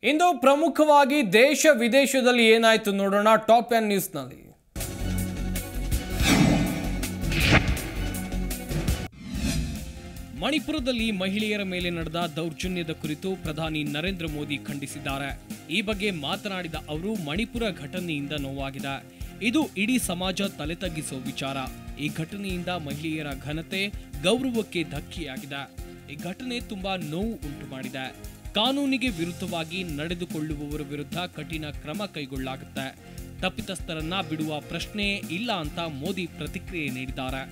ಇಂದು ಪ್ರಮುಖವಾಗಿ ದೇಶ ವಿದೇಶದಲ್ಲಿ ಏನಾಯ್ತು ನೋಡೋಣ ಟಾಪ್ ಟೆನ್ ನ್ಯೂಸ್ನಲ್ಲಿ ಮಣಿಪುರದಲ್ಲಿ ಮಹಿಳೆಯರ ಮೇಲೆ ನಡೆದ ದೌರ್ಜನ್ಯದ ಕುರಿತು ಪ್ರಧಾನಿ ನರೇಂದ್ರ ಮೋದಿ ಖಂಡಿಸಿದ್ದಾರೆ ಈ ಬಗ್ಗೆ ಮಾತನಾಡಿದ ಅವರು ಮಣಿಪುರ ಘಟನೆಯಿಂದ ನೋವಾಗಿದೆ ಇದು ಇಡೀ ಸಮಾಜ ತಲೆತಗ್ಗಿಸೋ ವಿಚಾರ ಈ ಘಟನೆಯಿಂದ ಮಹಿಳೆಯರ ಘನತೆ ಗೌರವಕ್ಕೆ ಧಕ್ಕೆಯಾಗಿದೆ ಈ ಘಟನೆ ತುಂಬಾ ನೋವು ಉಂಟು ಮಾಡಿದೆ ಕಾನೂನಿಗೆ ವಿರುದ್ಧವಾಗಿ ನಡೆದುಕೊಳ್ಳುವವರ ವಿರುದ್ಧ ಕಠಿಣ ಕ್ರಮ ಕೈಗೊಳ್ಳಲಾಗುತ್ತೆ ತಪ್ಪಿತಸ್ಥರನ್ನ ಬಿಡುವ ಪ್ರಶ್ನೆಯೇ ಇಲ್ಲ ಅಂತ ಮೋದಿ ಪ್ರತಿಕ್ರಿಯೆ ನೀಡಿದ್ದಾರೆ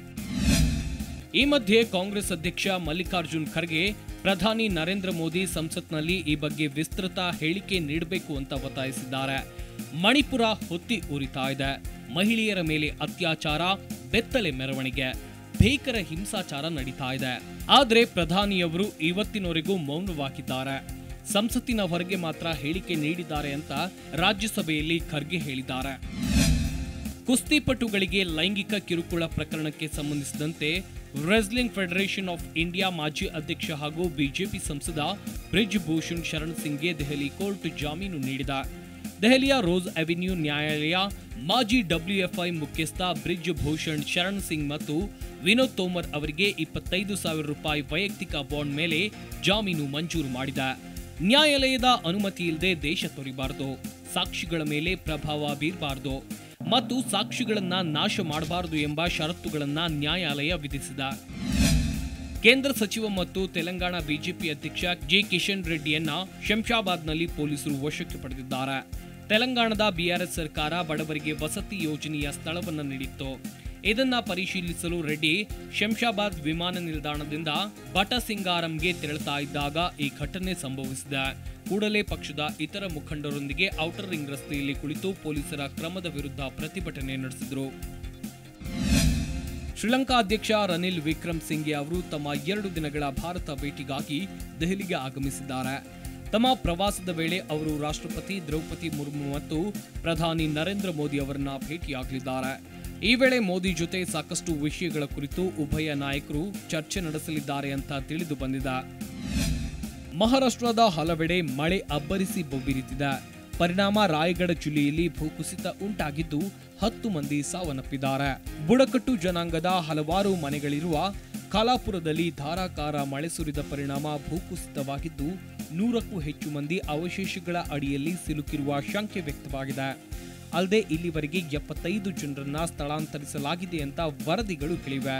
ಈ ಮಧ್ಯೆ ಕಾಂಗ್ರೆಸ್ ಅಧ್ಯಕ್ಷ ಮಲ್ಲಿಕಾರ್ಜುನ್ ಖರ್ಗೆ ಪ್ರಧಾನಿ ನರೇಂದ್ರ ಮೋದಿ ಸಂಸತ್ನಲ್ಲಿ ಈ ಬಗ್ಗೆ ವಿಸ್ತೃತ ಹೇಳಿಕೆ ನೀಡಬೇಕು ಅಂತ ಒತ್ತಾಯಿಸಿದ್ದಾರೆ ಮಣಿಪುರ ಹೊತ್ತಿ ಉರಿತಾ ಇದೆ ಮಹಿಳೆಯರ ಮೇಲೆ ಅತ್ಯಾಚಾರ ಬೆತ್ತಲೆ ಮೆರವಣಿಗೆ ಭೀಕರ ಹಿಂಸಾಚಾರ ನಡೀತಾ ಇದೆ ಆದ್ರೆ ಪ್ರಧಾನಿಯವರು ಇವತ್ತಿನವರೆಗೂ ಮೌನವಾಗಿದ್ದಾರೆ ಸಂಸತ್ತಿನ ಹೊರಗೆ ಮಾತ್ರ ಹೇಳಿಕೆ ನೀಡಿದ್ದಾರೆ ಅಂತ ರಾಜ್ಯಸಭೆಯಲ್ಲಿ ಖರ್ಗೆ ಹೇಳಿದ್ದಾರೆ ಕುಸ್ತಿಪಟುಗಳಿಗೆ ಲೈಂಗಿಕ ಕಿರುಕುಳ ಪ್ರಕರಣಕ್ಕೆ ಸಂಬಂಧಿಸಿದಂತೆ ರೆಸ್ಲಿಂಗ್ ಫೆಡರೇಷನ್ ಆಫ್ ಇಂಡಿಯಾ ಮಾಜಿ ಅಧ್ಯಕ್ಷ ಹಾಗೂ ಬಿಜೆಪಿ ಸಂಸದ ಬ್ರಿಜ್ ಭೂಷಣ್ ಶರಣ್ ಸಿಂಗ್ಗೆ ದೆಹಲಿ ಕೋರ್ಟ್ ಜಾಮೀನು ನೀಡಿದ ದೆಹಲಿಯ ರೋಸ್ ಅವೆನ್ಯೂ ನ್ಯಾಯಾಲಯ ಮಾಜಿ ಡಬ್ಲ್ಯೂಎಫ್ಐ ಮುಖ್ಯಸ್ಥ ಬ್ರಿಜ್ ಭೂಷಣ್ ಶರಣ್ ಸಿಂಗ್ ಮತ್ತು ವಿನೋದ್ ತೋಮರ್ ಅವರಿಗೆ ಇಪ್ಪತ್ತೈದು ಸಾವಿರ ರೂಪಾಯಿ ವೈಯಕ್ತಿಕ ಬಾಂಡ್ ಮೇಲೆ ಜಾಮೀನು ಮಂಜೂರು ಮಾಡಿದೆ ನ್ಯಾಯಾಲಯದ ಅನುಮತಿ ಇಲ್ಲದೆ ದೇಶ ತೊರಿಬಾರದು ಸಾಕ್ಷಿಗಳ ಮೇಲೆ ಪ್ರಭಾವ ಬೀರಬಾರದು ಮತ್ತು ಸಾಕ್ಷಿಗಳನ್ನ ನಾಶ ಮಾಡಬಾರದು ಎಂಬ ಷರತ್ತುಗಳನ್ನ ನ್ಯಾಯಾಲಯ ವಿಧಿಸಿದ ಕೇಂದ್ರ ಸಚಿವ ಮತ್ತು ತೆಲಂಗಾಣ ಬಿಜೆಪಿ ಅಧ್ಯಕ್ಷ ಜಿ ಕಿಶನ್ ರೆಡ್ಡಿಯನ್ನ ಶಂಷಾಬಾದ್ನಲ್ಲಿ ಪೊಲೀಸರು ವಶಕ್ಕೆ ಪಡೆದಿದ್ದಾರೆ ತೆಲಂಗಾಣದ ಬಿಆರ್ಎಸ್ ಸರ್ಕಾರ ಬಡವರಿಗೆ ವಸತಿ ಯೋಜನೆಯ ಸ್ಥಳವನ್ನು ನೀಡಿತ್ತು ಇದನ್ನ ಪರಿಶೀಲಿಸಲು ರೆಡ್ಡಿ ಶಂಷಾಬಾದ್ ವಿಮಾನ ನಿಲ್ದಾಣದಿಂದ ಬಟಸಿಂಗಾರಂಗೆ ತೆರಳುತ್ತಾ ಇದ್ದಾಗ ಈ ಘಟನೆ ಸಂಭವಿಸಿದೆ ಕೂಡಲೇ ಪಕ್ಷದ ಇತರ ಮುಖಂಡರೊಂದಿಗೆ ಔಟರ್ ರಿಂಗ್ ರಸ್ತೆಯಲ್ಲಿ ಕುಳಿತು ಪೊಲೀಸರ ಕ್ರಮದ ವಿರುದ್ಧ ಪ್ರತಿಭಟನೆ ನಡೆಸಿದರು ಶ್ರೀಲಂಕಾ ಅಧ್ಯಕ್ಷ ರನಿಲ್ ವಿಕ್ರಮ್ ಸಿಂಘೆ ಅವರು ತಮ್ಮ ಎರಡು ದಿನಗಳ ಭಾರತ ಭೇಟಿಗಾಗಿ ದೆಹಲಿಗೆ ಆಗಮಿಸಿದ್ದಾರೆ ತಮ್ಮ ಪ್ರವಾಸದ ವೇಳೆ ಅವರು ರಾಷ್ಟ್ರಪತಿ ದ್ರೌಪದಿ ಮುರ್ಮು ಮತ್ತು ಪ್ರಧಾನಿ ನರೇಂದ್ರ ಮೋದಿ ಅವರನ್ನ ಭೇಟಿಯಾಗಲಿದ್ದಾರೆ ಈ ವೇಳೆ ಮೋದಿ ಜೊತೆ ಸಾಕಷ್ಟು ವಿಷಯಗಳ ಕುರಿತು ಉಭಯ ನಾಯಕರು ಚರ್ಚೆ ನಡೆಸಲಿದ್ದಾರೆ ಅಂತ ತಿಳಿದು ಬಂದಿದೆ ಮಹಾರಾಷ್ಟ್ರದ ಹಲವೆಡೆ ಮಳೆ ಅಬ್ಬರಿಸಿ ಬೊಬ್ಬಿರಿತಿದೆ ಪರಿಣಾಮ ರಾಯಗಢ ಜಿಲ್ಲೆಯಲ್ಲಿ ಭೂಕುಸಿತ ಉಂಟಾಗಿದ್ದು ಹತ್ತು ಮಂದಿ ಸಾವನ್ನಪ್ಪಿದ್ದಾರೆ ಬುಡಕಟ್ಟು ಜನಾಂಗದ ಹಲವಾರು ಮನೆಗಳಿರುವ ಕಾಲಾಪುರದಲ್ಲಿ ಧಾರಾಕಾರ ಮಳೆ ಸುರಿದ ಪರಿಣಾಮ ಭೂಕುಸಿತವಾಗಿದ್ದು ನೂರಕ್ಕೂ ಹೆಚ್ಚು ಮಂದಿ ಅವಶೇಷಗಳ ಅಡಿಯಲ್ಲಿ ಸಿಲುಕಿರುವ ಶಂಕೆ ವ್ಯಕ್ತವಾಗಿದೆ ಅಲ್ಲದೆ ಇಲ್ಲಿವರೆಗೆ ಎಪ್ಪತ್ತೈದು ಜನರನ್ನ ಸ್ಥಳಾಂತರಿಸಲಾಗಿದೆ ಅಂತ ವರದಿಗಳು ಹೇಳಿವೆ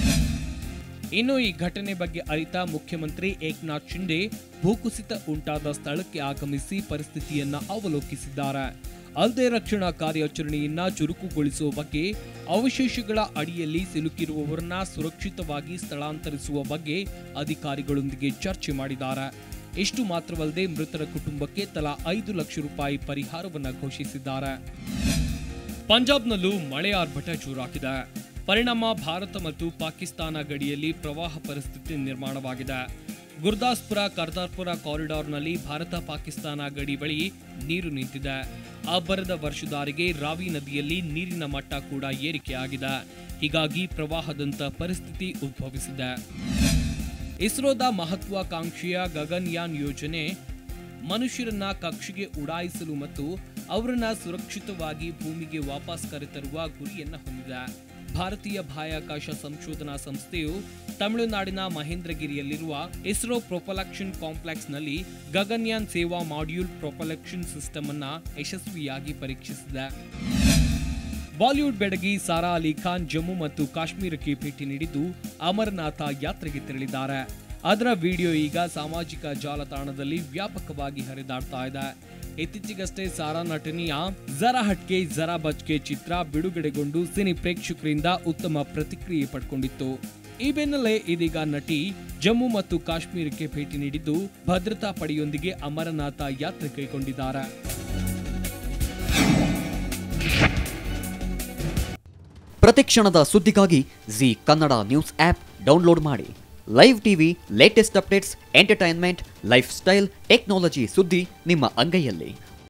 ಇನ್ನು ಈ ಘಟನೆ ಬಗ್ಗೆ ಅರಿತ ಮುಖ್ಯಮಂತ್ರಿ ಏಕ್ನಾಥ್ ಶಿಂದೆ ಭೂಕುಸಿತ ಉಂಟಾದ ಸ್ಥಳಕ್ಕೆ ಆಗಮಿಸಿ ಪರಿಸ್ಥಿತಿಯನ್ನ ಅವಲೋಕಿಸಿದ್ದಾರೆ ಅಲ್ಲದೆ ರಕ್ಷಣಾ ಕಾರ್ಯಾಚರಣೆಯನ್ನ ಚುರುಕುಗೊಳಿಸುವ ಬಗ್ಗೆ ಅವಶೇಷಗಳ ಅಡಿಯಲ್ಲಿ ಸಿಲುಕಿರುವವರನ್ನ ಸುರಕ್ಷಿತವಾಗಿ ಸ್ಥಳಾಂತರಿಸುವ ಬಗ್ಗೆ ಅಧಿಕಾರಿಗಳೊಂದಿಗೆ ಚರ್ಚೆ ಮಾಡಿದ್ದಾರೆ ಇಷ್ಟು ಮಾತ್ರವಲ್ಲದೆ ಮೃತರ ಕುಟುಂಬಕ್ಕೆ ತಲಾ ಐದು ಲಕ್ಷ ರೂಪಾಯಿ ಪರಿಹಾರವನ್ನ ಘೋಷಿಸಿದ್ದಾರೆ ಪಂಜಾಬ್ನಲ್ಲೂ ಮಳೆ ಆರ್ಭಟ ಜೋರಾಗಿದೆ ಪರಿಣಾಮ ಭಾರತ ಮತ್ತು ಪಾಕಿಸ್ತಾನ ಗಡಿಯಲ್ಲಿ ಪ್ರವಾಹ ಪರಿಸ್ಥಿತಿ ನಿರ್ಮಾಣವಾಗಿದೆ ಗುರ್ದಾಸ್ಪುರ ಕರ್ತಾರ್ಪುರ ಕಾರಿಡಾರ್ನಲ್ಲಿ ಭಾರತ ಪಾಕಿಸ್ತಾನ ಗಡಿ ಬಳಿ ನೀರು ನಿಂತಿದೆ ಅಬ್ಬರದ ವರ್ಷಧಾರಿಗೆ ರಾವಿ ನದಿಯಲ್ಲಿ ನೀರಿನ ಮಟ್ಟ ಕೂಡ ಏರಿಕೆಯಾಗಿದೆ ಹೀಗಾಗಿ ಪ್ರವಾಹದಂತ ಪರಿಸ್ಥಿತಿ ಉದ್ಭವಿಸಿದೆ ಇಸ್ರೋದ ಮಹತ್ವಾಕಾಂಕ್ಷೆಯ ಗಗನ್ಯಾನ್ ಯೋಜನೆ ಮನುಷ್ಯರನ್ನ ಕಕ್ಷೆಗೆ ಉಡಾಯಿಸಲು ಮತ್ತು ಅವರನ್ನ ಸುರಕ್ಷಿತವಾಗಿ ಭೂಮಿಗೆ ವಾಪಸ್ ಕರೆತರುವ ಗುರಿಯನ್ನ ಹೊಂದಿದೆ ಭಾರತೀಯ ಬಾಹ್ಯಾಕಾಶ ಸಂಶೋಧನಾ ಸಂಸ್ಥೆಯು ತಮಿಳುನಾಡಿನ ಮಹೇಂದ್ರಗಿರಿಯಲ್ಲಿರುವ ಇಸ್ರೋ ಪ್ರೊಪಲಕ್ಷನ್ ಕಾಂಪ್ಲೆಕ್ಸ್ನಲ್ಲಿ ಗಗನ್ಯಾನ್ ಸೇವಾ ಮಾಡ್ಯೂಲ್ ಪ್ರೊಪಲಕ್ಷನ್ ಸಿಸ್ಟಮ್ ಅನ್ನ ಯಶಸ್ವಿಯಾಗಿ ಪರೀಕ್ಷಿಸಿದೆ ಬಾಲಿವುಡ್ ಬೆಡಗಿ ಸಾರಾ ಅಲಿ ಖಾನ್ ಜಮ್ಮು ಮತ್ತು ಕಾಶ್ಮೀರಕ್ಕೆ ಭೇಟಿ ನೀಡಿದ್ದು ಅಮರನಾಥ ಯಾತ್ರೆಗೆ ತೆರಳಿದ್ದಾರೆ ಅದರ ವಿಡಿಯೋ ಈಗ ಸಾಮಾಜಿಕ ಜಾಲತಾಣದಲ್ಲಿ ವ್ಯಾಪಕವಾಗಿ ಹರಿದಾಡ್ತಾ ಇದೆ ಇತ್ತೀಚೆಗಷ್ಟೇ ಸಾರಾ ನಟನೆಯ ಜರಾ ಹಟ್ಕೆ ಜರಾ ಬಚ್ಕೆ ಚಿತ್ರ ಬಿಡುಗಡೆಗೊಂಡು ಸಿನಿ ಪ್ರೇಕ್ಷಕರಿಂದ ಉತ್ತಮ ಪ್ರತಿಕ್ರಿಯೆ ಪಡ್ಕೊಂಡಿತ್ತು ಈ ಬೆನ್ನಲ್ಲೇ ಇದೀಗ ನಟಿ ಜಮ್ಮು ಮತ್ತು ಕಾಶ್ಮೀರಕ್ಕೆ ಭೇಟಿ ನೀಡಿದ್ದು ಭದ್ರತಾ ಪಡೆಯೊಂದಿಗೆ ಅಮರನಾಥ ಯಾತ್ರೆ ಕೈಗೊಂಡಿದ್ದಾರೆ ಪ್ರತಿಕ್ಷಣದ ಸುದ್ದಿಗಾಗಿ Zee Kannada news app download ಮಾಡಿ live TV latest updates entertainment life style technology ಸುದ್ದಿ ನಿಮ್ಮ ಅಂಗೈಯಲ್ಲಿ